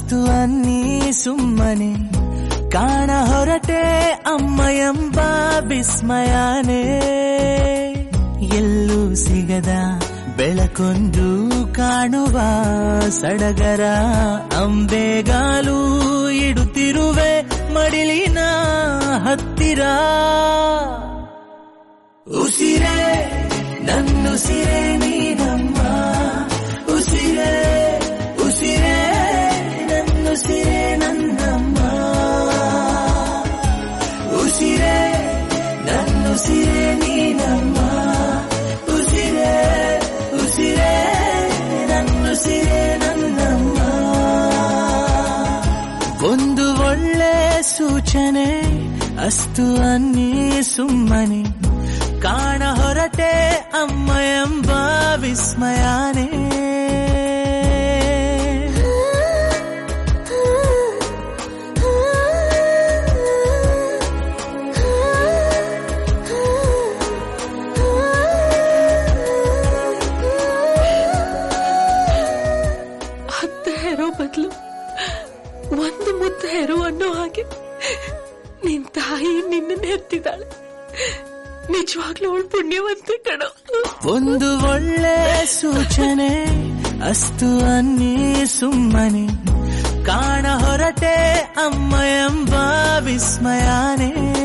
ಅಸ್ತು ಅನ್ನಿ ಸುಮ್ಮನೆ ಕಾಣ ಹೊರಟೆ ಅಮ್ಮ ಎಂಬ ವಿಸ್ಮಯನೇ ಎಲ್ಲೂ ಸಿಗದ ಬೆಳಕೊಂದು ಕಾಣುವ ಸಡಗರ ಅಂಬೆಗಾಲು ಇಡುತ್ತಿರುವೆ ಮಡಿಲಿನ ಹತ್ತಿರ ಉಸಿರೇ ನನ್ನುಸಿರೇ ನೀನಮ್ಮ ಉಸಿರೇ ಉಸಿರೇ ನನ್ನುಸಿರೇ ನನ್ನಮ್ಮ ಉಸಿರೇ ನನ್ನುಸಿರೇ ನೀನಮ್ಮ ಉಸಿರೇ ಉಸಿರೇ ನನ್ನುಸಿರೇ ನನ್ನಮ್ಮ ಒಂದು ಒಳ್ಳೆ ಸೂಚನೆ ಅಸ್ತು ಅನ್ನಿ ಸುಮ್ಮನೆ ಕಾಣ ಹೊರಟೆ ಅಮ್ಮ ಎಂಬ ವಿಸ್ಮಯನೇ ಹತ್ತು ಹೆರೋ ಬದಲು ಒಂದು ಮುದ್ದು ಹೆರೋ ಅನ್ನೋ ಹಾಗೆ ನಿನ್ ತಾಯಿ ನಿನ್ನ ಹೆತ್ತಿದ್ದಾಳೆ ನಿಜವಾಗ್ಲೂ ಅವಳು ಪುಣ್ಯವಂತೆ ಕಣೋ ಒಂದು ಒಳ್ಳೆ ಸೂಚನೆ ಅಸ್ತು ಅನ್ನಿ ಸುಮ್ಮನೆ ಕಾಣ ಹೊರಟೆ ಅಮ್ಮ ಎಂಬ ವಿಸ್ಮಯನೇ